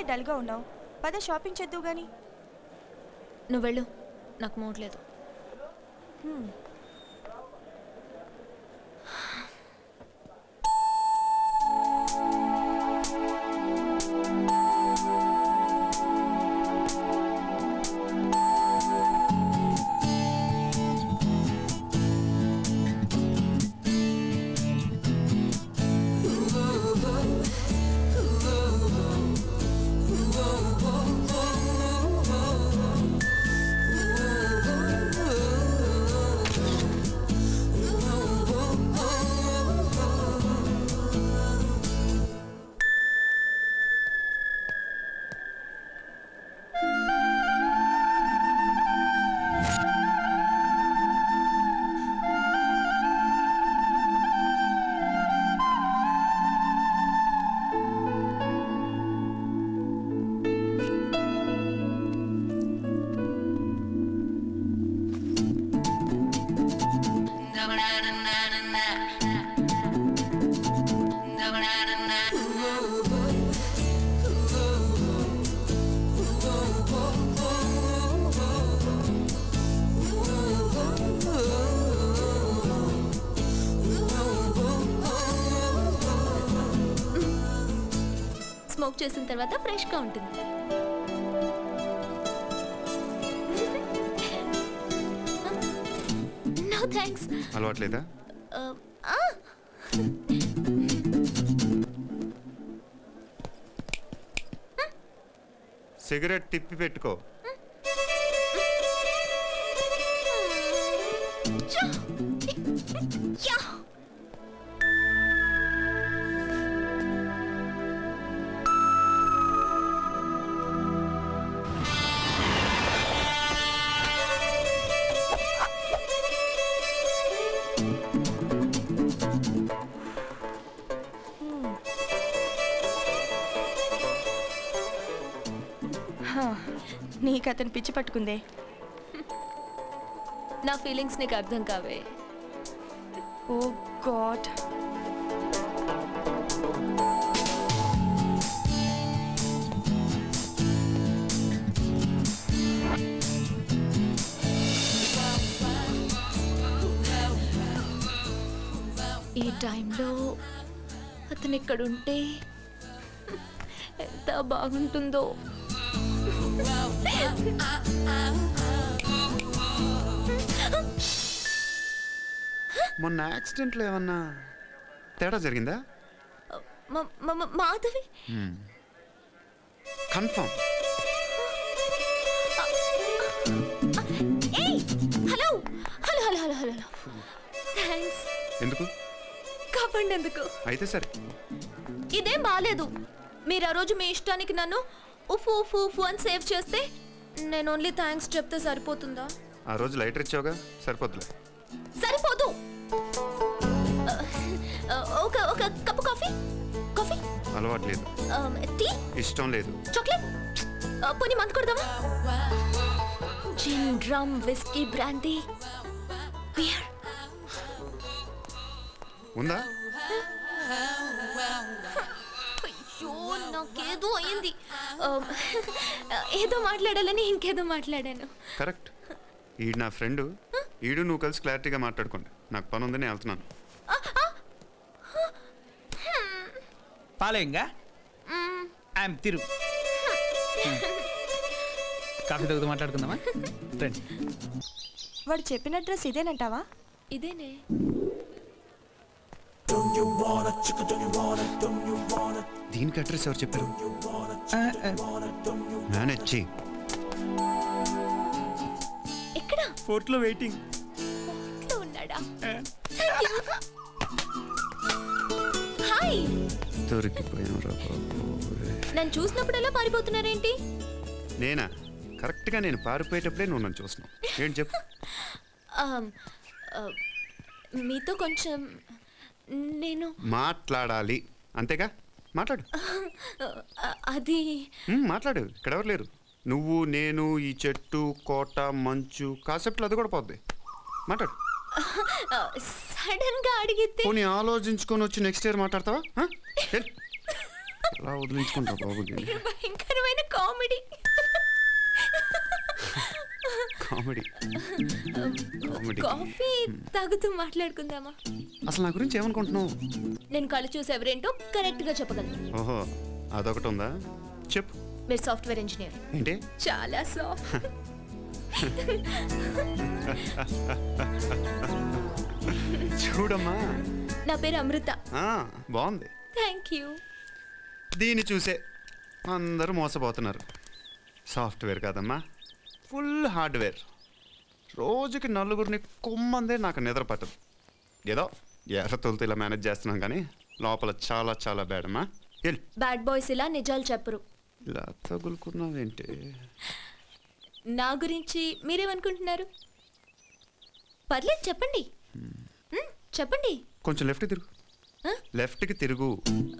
డల్గా ఉన్నావు పద షాపింగ్ చేద్దు గాని నువ్వు వెళ్ళు నాకు మూడ్ లేదు స్మోక్ చేసిన తర్వాత ఫ్రెష్గా ఉంటుంది నో థ్యాంక్స్ అలవాట్లేదా సిగరెట్ తిప్పి పెట్టుకో యా హా, నీకు అతను పిచ్చి పట్టుకుందే నా ఫీలింగ్స్ నీకు అర్థం కావే ఓ గాడ్ ఈ టైంలో అతను ఇక్కడుంటే ఎంత బాగుంటుందో మొన్న యాక్సిడెంట్లో ఏమన్నా తేడా జరిగిందా మ- మ- మ- మాధవి కన్ఫర్మ్ ఏయ్ hello hello hello hello hello thanks ఎందుకు కాపాడినందుకు ఎందుకు అయితే సరే ఇదేం బాగాలేదు మీరు ఆ రోజు మీ ఇష్టానికి నన్ను ఉఫు ఉఫు ఉఫు అని సేవ్ చేస్తే నేను ఓన్లీ థ్యాంక్స్ చెప్తే సరిపోతుందా ఆ రోజు లైటర్ ఇచ్చావుగా సరిపోద్దులే సరిపోదు ఆ, ఆ, ఒక ఒక కప్పు కాఫీ కాఫీ అలవాట్లేదు ఆ, టీ ఇష్టం లేదు చాక్లెట్ ఆ, పోనీ మందు కొడదామా gin drum whisky brandy beer ఉందా అయ్యో నాకేదో అయింది ఆ, ఏదో మాట్లాడాలని ఇంకేదో మాట్లాడాను కరెక్ట్ ఈడు నా ఫ్రెండ్ ఈడు నువ్వు కలిసి క్లారిటీగా మాట్లాడుకోండి నాకు పని ఉందని వెళ్తున్నాను పాలేంగా ఐఎమ్ తిరు కాఫీ తగ్గుతూ మాట్లాడుకుందామా రండి వాడు చెప్పిన డ్రెస్ ఇదేనంటావా ఇదేనే దీనికి అడ్రస్ ఎవరు చెప్పారు ఆ, ఆ, మేనేజ్ చెయ్యి ఎక్కడ ఫోర్ట్లో వెయిటింగ్ ఇంట్లో ఉన్నాడా ఆ, హాయ్ దొరికిపోయాం రా బాబు నన్ను చూసినప్పుడల్లా పారిపోతున్నారేంటి నేనా కరెక్ట్గా నేను పారిపోయేటప్పుడే నువ్వు నన్ను చూస్తున్నావు ఏంటి చెప్పు ఆమ్, ఆ, మీతో కొంచెం నేను మాట్లాడాలి అంతేగా మాట్లాడు ఆ, అది మ్, మాట్లాడు ఇక్కడ ఎవరు లేరు నువ్వు నేను ఈ చెట్టు కోట మంచు కాన్సెప్ట్లో అది కూడా పోద్ది మాట్లాడు సడన్ గా అడిగితే పోనీ ఆలోచించుకొని వచ్చి నెక్స్ట్ ఇయర్ మాట్లాడతావా ఆ? వెళ్ళు. ఎలా వదిలించుకుంటా బాబు దీన్ని మీరు భయంకరమైన కామెడీ కామెడీ కామెడీ కాఫీ తాగుతూ మాట్లాడుకుందామా అసలు నా గురించి ఏమనుకుంటున్నావు నేను కళ్ళు చూసి ఎవరేంటో కరెక్ట్ గా చెప్పగలను ఓహో అదొకటి ఉందా చెప్పు మీరు సాఫ్ట్వేర్ ఇంజనీర్ ఏంటి చాలా సాఫ్ట్ చూడమ్మా నా పేరు అమృత ఆ, బాగుంది థ్యాంక్ యూ దీన్ని చూసే అందరూ మోసపోతున్నారు సాఫ్ట్వేర్ కాదమ్మా ఫుల్ హార్డ్వేర్ రోజుకి నలుగురిని కొమ్మందే నాకు నిద్ర పట్టదు ఏదో ఎర్ర తొలుతూ ఇలా మేనేజ్ చేస్తున్నాం కానీ లోపల చాలా చాలా బ్యాడ్ అమ్మా వెళ్ళి బ్యాడ్ బాయ్స్ ఇలా నిజాలు చెప్పరు ఇలా తగులుకున్నావేంటి నా గురించి మీరేమనుకుంటున్నారు పర్లేదు చెప్పండి మ్, చెప్పండి కొంచెం లెఫ్ట్ తిరుగు ఆ? లెఫ్ట్కి తిరుగు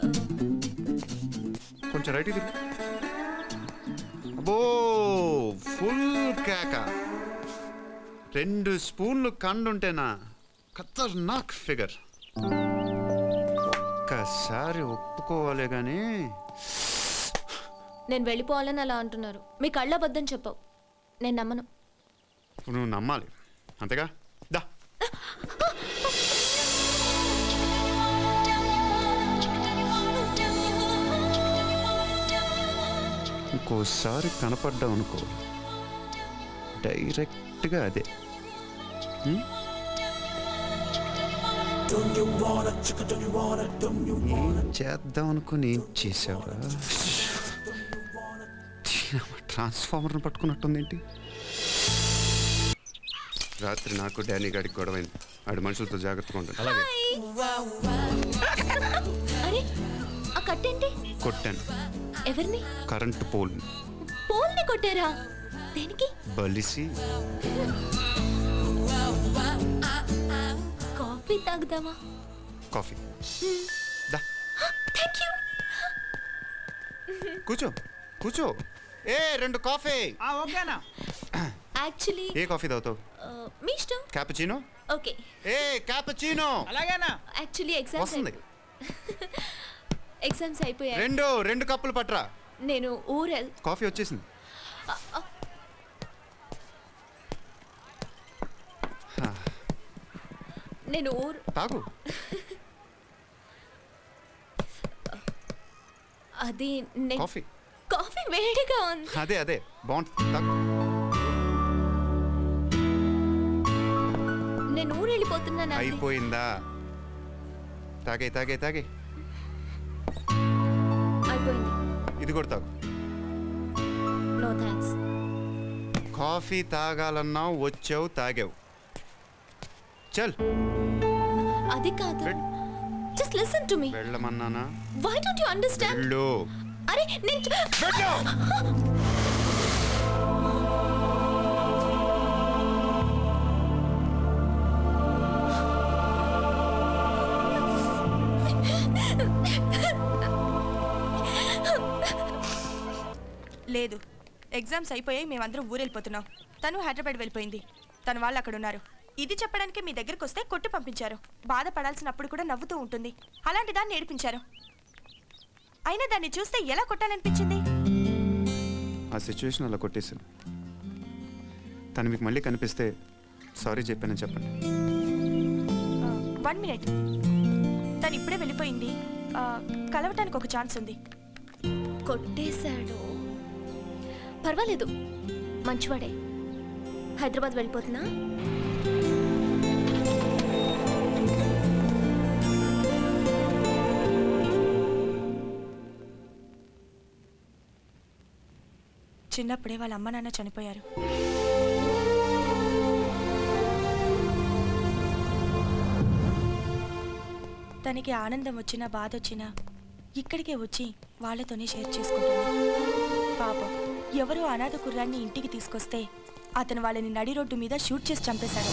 కొంచెం రైట్కి తిరుగు అబ్బో ఫుల్ కేక రెండు స్పూన్లు కండుంటేనా ఖతర్నాక్ ఫిగర్ ఒక్కసారి ఒప్పుకోవాలి కానీ నేను వెళ్ళిపోవాలని అలా అంటున్నారు మీ కళ్ళబద్దం చెప్పవు నేను నమ్మను నువ్వు నమ్మాలి అంతేగా దా ఇంకోసారి కనపడ్డావు అనుకో డైరెక్ట్గా అదే హ్మ్? ఏం చేద్దాం అనుకుని ఏం చేసావురా ట్రాన్స్ఫార్మర్ని పట్టుకున్నట్టుందేంటి రాత్రి నాకు డానీ గాడికి గొడవైంది ఆడి మనుషులతో జాగ్రత్తగా ఉంటాను అలాగే అరే ఆ కట్టేంటి కొట్టాను ఎవరిని కరెంట్ పోల్ పోల్ని కొట్టారా దేనికి బలిసి కాఫీ తాగుదామా కాఫీ దా థ్యాంక్ యూ కూర్చో కూర్చో ఏ రెండు కాఫీ ఆ, ఓకేనా యాక్చువల్లీ ఏ కాఫీ తాగుతావు మీ ఇష్టం క్యాపచీనో ఓకే ఏ క్యాపచీనో అలాగేనా యాక్చువల్లీ ఎగ్జామ్స్ వస్తుంది ఎగ్జామ్స్ అయిపోయాయి రెండు రెండు కప్పులు పట్రా నేను ఊరెల్ కాఫీ వచ్చేసింది నేను ఊరు తాగు అది నేను కాఫీ కాఫీ వేడిగా ఉంది అదే అదే బాగుంటుంది తాగు నేను ఊరు వెళ్ళిపోతున్నాను అండి. అయిపోయిందా తాగే తాగే తాగే అయిపోయింది ఇది కూడా తాగు నో థ్యాంక్స్ కాఫీ తాగాలన్నావు వచ్చావు తాగావు చల్ అది కాదు వెళ్ళు. జస్ట్ లిసన్ టు మీ వెళ్ళమన్నానా వై డోంట్ యు అండర్స్టాండ్ వెళ్ళు అరే నేను చ- వెళ్ళు లేదు ఎగ్జామ్స్ అయిపోయాయి మేమందరం ఊరెళ్ళిపోతున్నాం తను హైదరాబాద్ వెళ్ళిపోయింది తన వాళ్ళు అక్కడ ఉన్నారు ఇది చెప్పడానికి మీ దగ్గరకు వస్తే కొట్టి పంపించారు బాధపడాల్సినప్పుడు కూడా నవ్వుతూ ఉంటుంది అలాంటి దాన్ని ఏడిపించారు అయినా దాన్ని చూస్తే ఎలా కొట్టాలనిపించింది ఆ సిచ్యువేషన్ అలా కొట్టేశాను తను మీకు మళ్ళీ కనిపిస్తే సారీ చెప్పానని చెప్పండి వన్ మినిట్ తను ఇప్పుడే వెళ్ళిపోయింది ఆ, కలవటానికి ఒక ఛాన్స్ ఉంది కొట్టేశాడు పర్వాలేదు మంచివాడే హైదరాబాద్ వెళ్ళిపోతున్నా చిన్నప్పుడే వాళ్ళ అమ్మ నాన్న చనిపోయారు తనకి ఆనందం వచ్చినా బాధ వచ్చినా ఇక్కడికే వచ్చి వాళ్ళతోనే షేర్ చేసుకుంటుంది పాపం ఎవరో అనాథ కుర్రాన్ని ఇంటికి తీసుకొస్తే అతను వాళ్ళని నడి రోడ్డు మీద షూట్ చేసి చంపేశాడు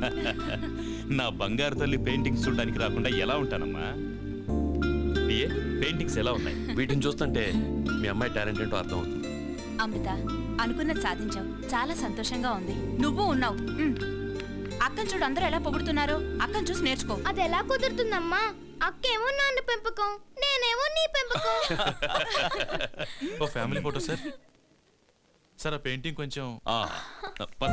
నా బంగారు తల్లి పెయింటింగ్స్ చూడడానికి రాకుండా ఎలా ఉంటానమ్మా పిఏ పెయింటింగ్స్ ఎలా ఉన్నాయి వీటిని చూస్తుంటే మీ అమ్మాయి టాలెంట్ ఏంటో అర్థం అవుతుంది అమృత అనుకున్నది సాధించావు చాలా సంతోషంగా ఉంది నువ్వు ఉన్నావు ఉమ్. అక్కని చూడు అందరూ ఎలా పొగుడుతున్నారో అక్కని చూసి నేర్చుకో అది ఎలా కుదురుతుందమ్మా అక్కేమో నాన్న పెంపకం నేనేమో నీ పెంపకం ఓ ఫ్యామిలీ ఫోటో సార్ సార్ ఆ పెయింటింగ్ కొంచెం ఆ, పద.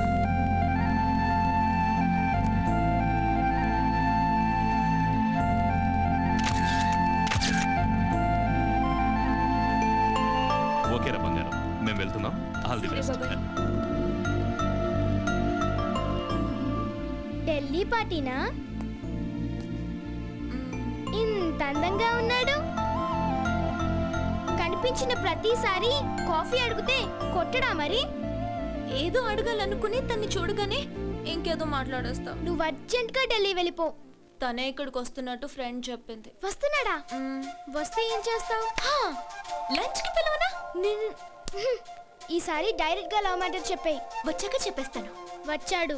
ఓకేరా బంగారం మేము వెళ్తున్నాం ఆల్ ది బెస్ట్ ఢిల్లీ పార్టీనా ఇంత అందంగా ఉన్నాడు కనిపించిన ప్రతిసారి కాఫీ అడిగితే కొట్టడా మరి ఏదో అడగాలనుకుని తన్ని చూడగానే ఇంకేదో మాట్లాడేస్తాం నువ్వు అర్జెంట్ గా ఢిల్లీ వెళ్ళిపో తనే ఇక్కడికి వస్తున్నట్టు ఫ్రెండ్ చెప్పింది వస్తున్నాడా వస్తే ఏం చేస్తావు లంచ్ కి పిలవనా నిన్- ఈసారి డైరెక్ట్ గా లవ్ మ్యాటర్ చెప్పేయి వచ్చాక చెప్పేస్తాను వచ్చాడు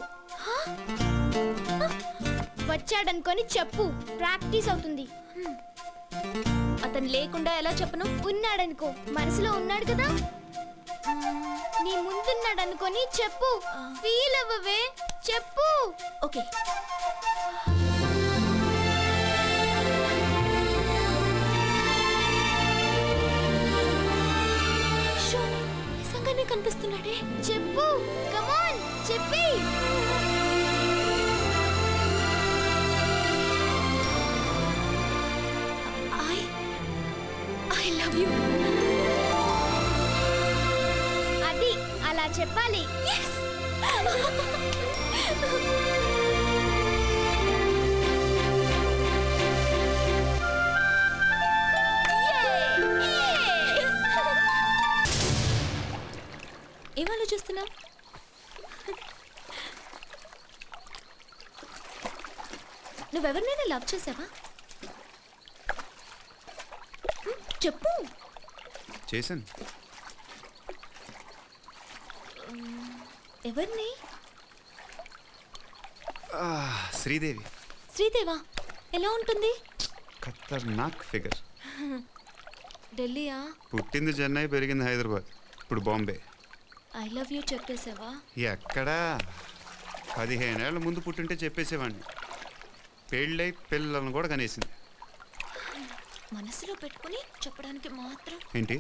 వచ్చాడనుకొని చెప్పు ప్రాక్టీస్ అవుతుంది అతను లేకుండా ఎలా చెప్పను ఉన్నాడనుకో మనసులో ఉన్నాడు కదా నీ ముందున్నాడు అనుకొని చెప్పు ఫీల్ అవ్వవే చెప్పు ఓకే షో, నిజంగానే కనిపిస్తున్నాడే చెప్పు కమాన్ చెప్పి ఐ ఐ లవ్ యూ అది అలా చెప్పాలి ఏం ఆలోచిస్తున్నావు నువ్వెవరినైనా లవ్ చేసావా హ్మ్, చెప్పు చేశాను ఎవరిని ఆ, శ్రీదేవి శ్రీదేవా ఎలా ఉంటుంది ఖతర్నాక్ ఫిగర్ ఢిల్లీయా పుట్టింది చెన్నై పెరిగింది హైదరాబాద్ ఇప్పుడు బాంబే ఐ లవ్ యూ చెప్పేసావా ఎక్కడా పదిహేనేళ్ల ముందు పుట్టింటే చెప్పేసేవాడిని పెళ్ళై పిల్లలను కూడా కనేసింది మనసులో పెట్టుకుని చెప్పడానికి మాత్రం ఏంటి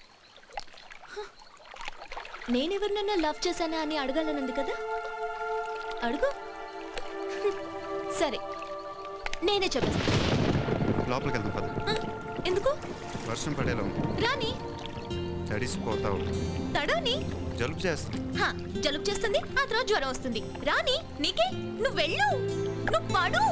నేనెవరినన్నా లవ్ చేశానా అని అడగాలనుంది కదా అడుగు సరే నేనే చెప్పేస్తాను లోపలికి వెళ్దాం పద ఆ, ఎందుకు వర్షం పడేలా ఉంది రాని తడిసిపోతావు తడవని జలుబు చేస్తుంది హా, జలుబు చేస్తుంది ఆ తర్వాత జ్వరం వస్తుంది రాని నీకే నువ్వు వెళ్ళు నువ్వు పడు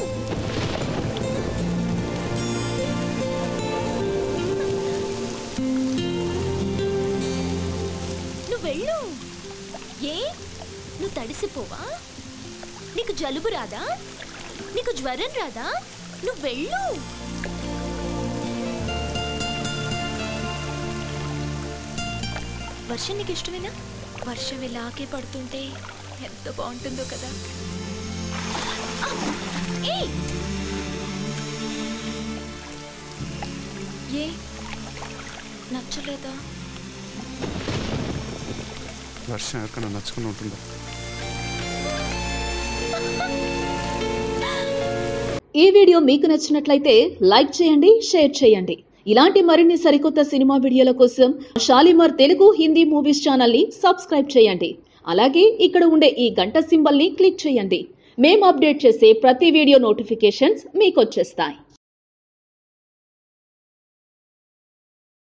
నువ్వు వెళ్ళు ఏ నువ్వు తడిసిపోవా నీకు జలుబు రాదా నీకు జ్వరం రాదా నువ్వు వెళ్ళు వర్షం నీకు ఇష్టమేనా వర్షం ఇలాగే పడుతుంటే ఎంత బాగుంటుందో కదా ఆ! ఏయ్! ఏ నచ్చలేదా వర్షం ఎవరికైనా నచ్చుకుని ఉంటుందా ఈ వీడియో మీకు నచ్చినట్లయితే లైక్ చేయండి షేర్ చేయండి ఇలాంటి మరిన్ని సరికొత్త సినిమా వీడియోల కోసం షాలిమార్ తెలుగు హిందీ మూవీస్ ఛానల్ని సబ్స్క్రైబ్ చేయండి అలాగే ఇక్కడ ఉండే ఈ గంట సింబల్ని క్లిక్ చేయండి మేము అప్డేట్ చేసే ప్రతి వీడియో నోటిఫికేషన్స్ మీకు వచ్చేస్తాయి